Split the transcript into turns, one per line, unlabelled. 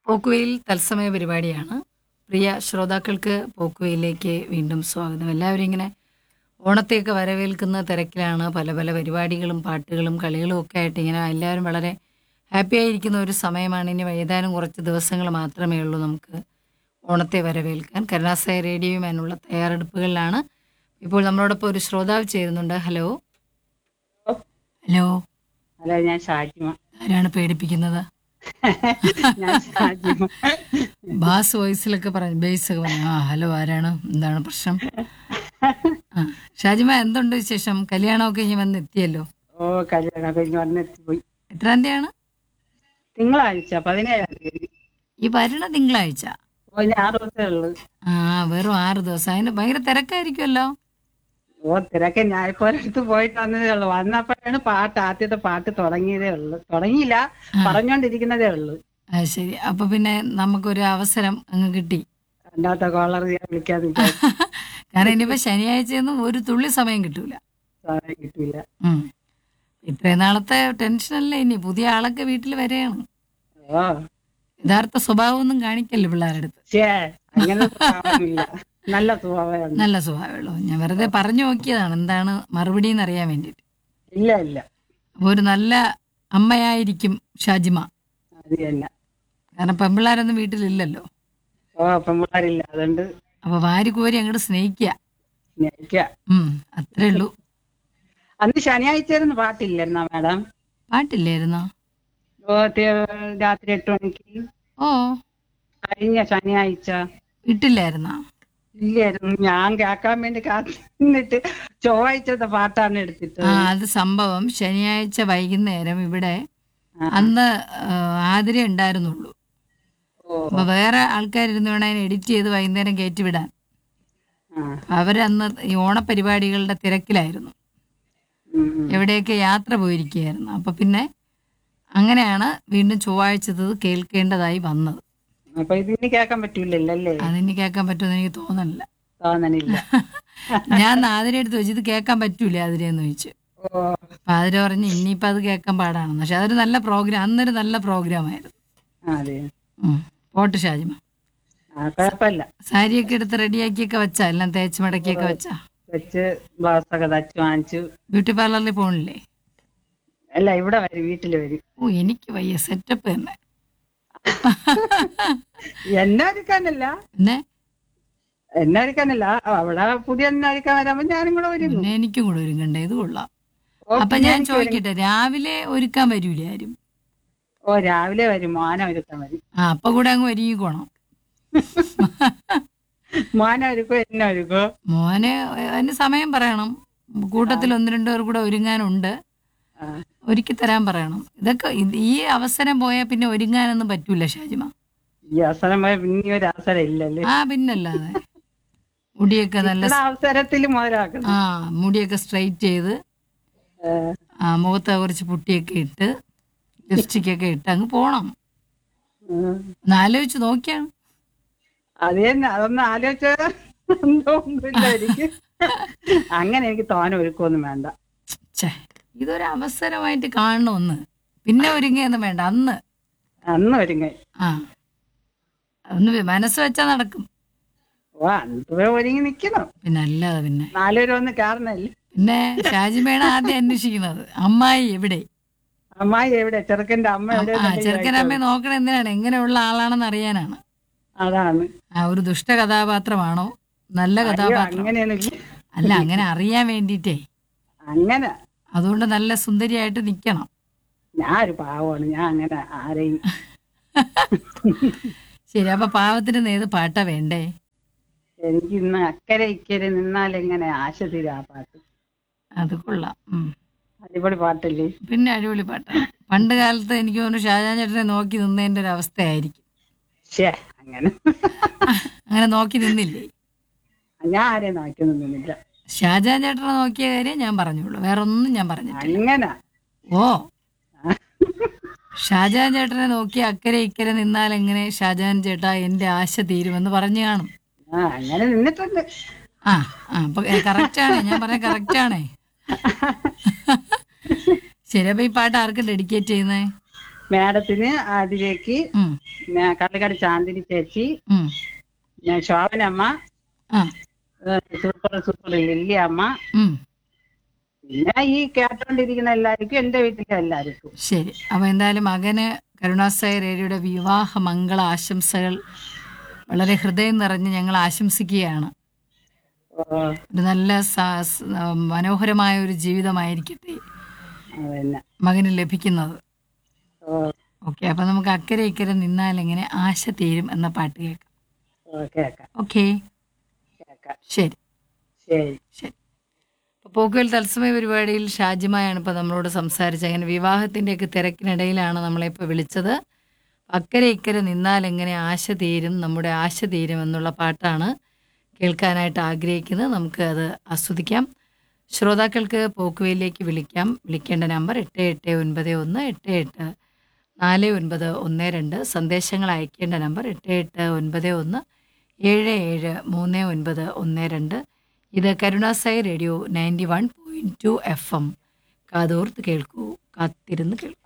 പോക്കുവെയിൽ തത്സമയ പരിപാടിയാണ് പ്രിയ ശ്രോതാക്കൾക്ക് പോക്കുവെയിലേക്ക് വീണ്ടും സ്വാഗതം എല്ലാവരും ഇങ്ങനെ ഓണത്തെയൊക്കെ വരവേൽക്കുന്ന തിരക്കിലാണ് പല പല പരിപാടികളും പാട്ടുകളും കളികളും ഒക്കെ ആയിട്ട് ഇങ്ങനെ എല്ലാവരും വളരെ ഹാപ്പി ആയിരിക്കുന്ന ഒരു സമയമാണ് ഇനി ഏതാനും കുറച്ച് ദിവസങ്ങൾ മാത്രമേ ഉള്ളൂ നമുക്ക് ഓണത്തെ വരവേൽക്കാൻ കരുണാസായ റേഡിയോയുമാനുള്ള തയ്യാറെടുപ്പുകളിലാണ് ഇപ്പോൾ നമ്മളോടൊപ്പം ഒരു ശ്രോതാവ് ചേരുന്നുണ്ട് ഹലോ ഹലോ
ഹലോ ഞാൻ ഷാജിമ
ആരാണ് പേടിപ്പിക്കുന്നത്
ഞാൻ ഷാജിമ
ബാസ് വോയിസിലൊക്കെ പറഞ്ഞു ബേസ് ഒക്കെ പറഞ്ഞു ആ ഹലോ ആരാണ് എന്താണ് പ്രശ്നം ആ ഷാജിമ എന്തുണ്ട് വിശേഷം കല്യാണമൊക്കെ ഇനി വന്ന് എത്തിയല്ലോ
ഓ കല്യാണം കഴിഞ്ഞ് വന്നെത്തിപ്പോയി
എത്രാം തീയതിയാണ്
തിങ്കളാഴ്ച പതിനേഴാം തീയതി
ഈ വരുന്ന തിങ്കളാഴ്ച
ഓ ഇനി ആറ് ദിവസമേ ഉള്ളു
ആ വെറും ആറ് ദിവസം അതിന് ഭയങ്കര തിരക്കായിരിക്കുമല്ലോ
ഓ തിരക്കെ ഞാൻ ഇപ്പോൾ അടുത്ത് പോയിട്ട് വന്നതേ ഉള്ളു വന്നപ്പോഴാണ് പാട്ട് ആദ്യത്തെ പാട്ട് തുടങ്ങിയതേ ഉള്ളു തുടങ്ങിയില്ല പറഞ്ഞോണ്ടിരിക്കുന്നതേ ഉള്ളു
അത് ശരി അപ്പൊ പിന്നെ നമുക്കൊരു അവസരം അങ്ങ് കിട്ടി
രണ്ടാമത്തെ കോളർ ഞാൻ വിളിക്കാന്ന് വിചാരിച്ചു
കാരണം ഇനിയിപ്പോ ശനിയാഴ്ചയൊന്നും ഒരു തുള്ളി സമയം കിട്ടൂല
സമയം കിട്ടിയില്ല
ഉം. ഇത്രയും നാളത്തെ ടെൻഷനല്ലേ ഇനി പുതിയ ആളൊക്കെ വീട്ടിൽ വരെയാണ്
ഓ
യഥാർത്ഥ സ്വഭാവമൊന്നും കാണിക്കല്ലേ പിള്ളേരുടെ അടുത്ത്
ഛേ അങ്ങനെ സ്വഭാവമില്ല നല്ല സ്വഭാവമാണ്
നല്ല സ്വഭാവമുള്ളൂ ഞാൻ വെറുതെ പറഞ്ഞു നോക്കിയതാണ് എന്താണ് മറുപടി എന്ന് അറിയാൻ വേണ്ടിയിട്ട്
ഇല്ല ഇല്ല
അപ്പൊ ഒരു നല്ല അമ്മയായിരിക്കും ഷാജിമ
അത് തന്നെ
കാരണം പെമ്പിള്ളാരൊന്നും വീട്ടിലില്ലല്ലോ
ഓ പെൺപിള്ളേരില്ല അതുകൊണ്ട്
അപ്പൊ വാരി കോരി അങ്ങോട്ട് സ്നേഹിക്കുക
സ്നേഹിക്കാം
ഉം അത്രേ ഉള്ളൂ
അന്ന് ശനിയാഴ്ചയായിരുന്നു പാട്ടില്ലായിരുന്നോ മാഡം
പാട്ടില്ലായിരുന്നോ
ഓ തെ- രാത്രി എട്ട് മണിക്ക്
ഓ
കഴിഞ്ഞ ശനിയാഴ്ച
ഇട്ടില്ലായിരുന്നോ
ഇല്ലായിരുന്നു ഞാൻ കേൾക്കാൻ വേണ്ടി കാത്തിട്ട് ചൊവ്വാഴ്ചത്തെ പാട്ടാണ് എടുത്തിട്ട്
ആ അത് സംഭവം ശനിയാഴ്ച വൈകുന്നേരം ഇവിടെ
ആ.
അന്ന് ആ, ആതിര ഉണ്ടായിരുന്നുള്ളൂ
ഓ
അപ്പൊ വേറെ ആൾക്കാരിരുന്ന് വേണം അതിനെ എഡിറ്റ് ചെയ്ത് വൈകുന്നേരം കയറ്റി വിടാൻ
ആ.
അവരന്ന് ഈ ഓണപരിപാടികളുടെ തിരക്കിലായിരുന്നു
ഉം, ഉം.
എവിടെയൊക്കെ യാത്ര പോയിരിക്കുകയായിരുന്നു അപ്പൊ പിന്നെ അങ്ങനെയാണ് വീണ്ടും ചൊവ്വാഴ്ചത്തത് കേൾക്കേണ്ടതായി വന്നത്
അപ്പൊ ഇതിന് കേൾക്കാൻ പറ്റൂലല്ലോ അല്ലേ
അതിന് കേൾക്കാൻ പറ്റുമെന്ന് എനിക്ക് തോന്നണില്ല
തോന്നണില്ല
ഞാൻ ആതിരെ എടുത്ത് വെച്ച് ഇത് കേൾക്കാൻ പറ്റൂലേ ആതിരെന്ന് ചോദിച്ചു
ഓ
അപ്പൊ ആതിര പറഞ്ഞ് ഇനിയിപ്പോ അത് കേൾക്കാൻ പാടാണെന്ന് പക്ഷെ അതൊരു നല്ല പ്രോഗ്രാം അന്നൊരു നല്ല പ്രോഗ്രാം ആയിരുന്നു
അതെ
ഉം. പോട്ട് ഷാജിമ
ആ കുഴപ്പമില്ല
സാരിയൊക്കെ എടുത്ത് റെഡിയാക്കിയൊക്കെ വെച്ചാ എല്ലാം തേച്ച് മടക്കിയൊക്കെ വെച്ചാ
വെച്ച് ബ്ലൗസൊക്കെ തച്ച് വാങ്ങിച്ചു
ബ്യൂട്ടി പാർലറിൽ പോണില്ലേ
അല്ല ഇവിടെ വരും വീട്ടില് വരും
ഓ എനിക്ക് വയ്യ സെറ്റപ്പ് തന്നെ
എന്നെ ഒരുക്കാനല്ല
പിന്നെ
എന്നെ ഒരുക്കാനല്ല അവിടെ പുതിയ എന്നെ ഒരുക്കാൻ വരുമ്പോ ഞാനും കൂടെ വരും
പിന്നെ എനിക്കും കൂടെ ഒരുങ്ങണ്ടേ ഇത് കൊള്ളാം
ഓ,
അപ്പൊ
പിന്നെ
ഞാൻ
എനിക്ക് വരും.
ചോദിക്കട്ടെ രാവിലെ ഒരുക്കാൻ വരൂലേ ആരും
ഓ രാവിലെ വരും മോന ഒരുക്കാൻ വരും
ആ അപ്പൊ കൂടെ അങ്ങ് ഒരുങ്ങിക്കോണം
മോന ഒരുക്കോ എന്നെ ഒരുക്കോ
മോന് അതിന് സമയം പറയണം കൂട്ടത്തിൽ ഒന്ന് രണ്ടു പേർ കൂടെ ഒരുങ്ങാനുണ്ട്
ആ.
ഒരുക്കി തരാൻ പറയണം ഇതൊക്കെ ഇത് ഈ അവസരം പോയാൽ പിന്നെ ഒരുങ്ങാനൊന്നും പറ്റൂല ഷാജിമ
ഈ അവസരം പോയ പിന്നെ ഒരു അവസരം ഇല്ലല്ലേ
ആ പിന്നല്ലാതെ മുടിയൊക്കെ നല്ല
ഇവിടെ അവസരത്തിൽ മുതലാക്കണം
ആ മുടിയൊക്കെ സ്ട്രൈറ്റ് ചെയ്ത്
ഏ,
ആ മുഖത്ത് കുറച്ച് പുട്ടിയൊക്കെ ഇട്ട് ലിപ്സ്റ്റിക് ഒക്കെ ഇട്ട് അങ്ങ് പോണം
ഉം.
ഒന്ന് ആലോചിച്ച് നോക്കിയാണ്
അത് തന്നെ അതൊന്ന് ആലോചിച്ച ഒന്നുമില്ല എനിക്ക് അങ്ങനെ എനിക്ക് തോനെ ഒരുക്കൊന്നും വേണ്ട
ഛേ ഇതൊരു അവസരമായിട്ട് കാണണം ഒന്ന് പിന്നെ ഒരുങ്ങിയൊന്നും വേണ്ട അന്ന്
അന്ന് ഒരുങ്ങ
ആ ഒന്ന് മനസ്സ് വെച്ചാൽ നടക്കും
ഓ അന്ന് ഒരുങ്ങി നിക്കണം
പിന്നെ അല്ലാതെ പിന്നെ
നാലുപേര് വന്ന് കാരണല്ലേ
പിന്നെ ഷാജിമേണ് ആദ്യം അന്വേഷിക്കുന്നത് അമ്മായി എവിടെ
അമ്മായി എവിടെ ചെറുക്കന്റെ അമ്മ എവിടെ
ആ ചെറുക്കനമ്മയെ നോക്കണ എന്തിനാണ് എങ്ങനെയുള്ള ആളാണെന്ന് അറിയാനാണ്
അതാണ്
ആ ഒരു ദുഷ്ട കഥാപാത്രമാണോ നല്ല
അയ്യോ
കഥാപാത്രം
അങ്ങനെയൊന്നും ഇല്ല.
അല്ല അങ്ങനെ അറിയാൻ വേണ്ടിയിട്ടേ
അങ്ങനെ
അതുകൊണ്ട് നല്ല സുന്ദരിയായിട്ട് നിൽക്കണം
ഞാൻ ഒരു പാവമാണ് ഞാൻ അങ്ങനെ ആരെയും
ശരി അപ്പൊ പാവത്തിന് നേത് പാട്ടാ വേണ്ടേ
എനിക്ക് ഇന്ന് അക്കരെ ഇക്കരെ നിന്നാൽ എങ്ങനെ ആശ തീരും ആ പാട്ട്
അത് കൊള്ളാം ഉം.
അടിപൊളി പാട്ടല്ലേ
പിന്നെ അടിപൊളി പാട്ടാണ് പണ്ട് കാലത്ത് എനിക്ക് തോന്നുന്നു ഷാജാൻ ചേട്ടനെ നോക്കി നിന്നതിന്റെ ഒരു അവസ്ഥയായിരിക്കും
ഷേ അങ്ങനെ
അങ്ങനെ നോക്കി നിന്നില്ലേ
ഞാൻ ആരെയും നോക്കിയൊന്നുമില്ല
ഷാജാൻ ചേട്ടനെ നോക്കിയ കാര്യം ഞാൻ പറഞ്ഞുള്ളൂ വേറെ ഒന്നും ഞാൻ പറഞ്ഞിട്ടില്ല
അങ്ങനെ
ഓ ഷാജാൻ ചേട്ടനെ നോക്കി അക്കരെ ഇക്കരെ നിന്നാൽ എങ്ങനെ ഷാജാൻ ചേട്ടാ എന്റെ ആശ തീരുമെന്ന് പറഞ്ഞു കാണും
ആ അങ്ങനെ നിന്നിട്ടുണ്ട്
ആ ആ അപ്പൊ കറക്റ്റാണ് ഞാൻ പറഞ്ഞ കറക്റ്റാണേ ശരി അപ്പൊ ഈ പാട്ട് ആർക്ക് ഡെഡിക്കേറ്റ് ചെയ്യുന്നേ
മാഡത്തിന് അതിലേക്ക്
ഉം,
ഞാൻ കള്ളിക്കാട് ചാന്ദിനി ചേച്ചി
ഉം.
ഞാൻ ശോഭനമ്മ
ആ
ഏഹ് സൂപ്പർ സൂപ്പർ ലില്ലി അമ്മ
ഉം.
പിന്നെ ഈ കേട്ടോണ്ടിരിക്കുന്ന എല്ലാവർക്കും എന്റെ വീട്ടിലെ എല്ലാവർക്കും
ശരി അപ്പോൾ എന്തായാലും മകന് കരുണാസായി രേഡിയുടെ വിവാഹ മംഗള ആശംസകൾ വളരെ ഹൃദയം നിറഞ്ഞ് ഞങ്ങൾ ആശംസിക്കുകയാണ്
ഓ,
ഒരു നല്ല സ- സ്- മനോഹരമായ ഒരു ജീവിതമായിരിക്കട്ടെ
അതന്നെ
മകന് ലഭിക്കുന്നത്
ഓ
ഓക്കെ അപ്പം നമുക്ക് അക്കരെ ഇക്കരെ നിന്നാൽ എങ്ങനെ ആശ തീരും എന്ന പാട്ട് കേൾക്കാം
ഓ കേക്കാം
ഓക്കെ
കേക്കാം
ശരി
ശരി
ശരി അപ്പോൾ പോക്കുവൽ തത്സമയ പരിപാടിയിൽ ഷാജിമായാണ് ഇപ്പോൾ നമ്മളോട് സംസാരിച്ചത് അങ്ങനെ വിവാഹത്തിൻ്റെയൊക്കെ തിരക്കിനിടയിലാണ് നമ്മളിപ്പോൾ വിളിച്ചത് അക്കരെ ഇക്കരെ നിന്നാൽ എങ്ങനെ ആശ തീരും നമ്മുടെ ആശ തീരും എന്നുള്ള പാട്ടാണ് കേൾക്കാനായിട്ട് ആഗ്രഹിക്കുന്നത് നമുക്ക് അത് ആസ്വദിക്കാം ശ്രോതാക്കൾക്ക് പോക്കുവയിലേക്ക് വിളിക്കാം വിളിക്കേണ്ട നമ്പർ എട്ട് എട്ട് ഒൻപത് ഒന്ന് എട്ട് എട്ട് നാല് ഒൻപത് ഒന്ന് രണ്ട് സന്ദേശങ്ങൾ അയക്കേണ്ട നമ്പർ എട്ട് എട്ട് ഒൻപത് ഒന്ന് ഏഴ് ഏഴ് മൂന്ന് ഒൻപത് ഒന്ന് രണ്ട് ഇത് കരുണാസായി radio ninety one point two F M കാതോർത്ത് കേൾക്കൂ കാത്തിരുന്ന് കേൾക്കൂ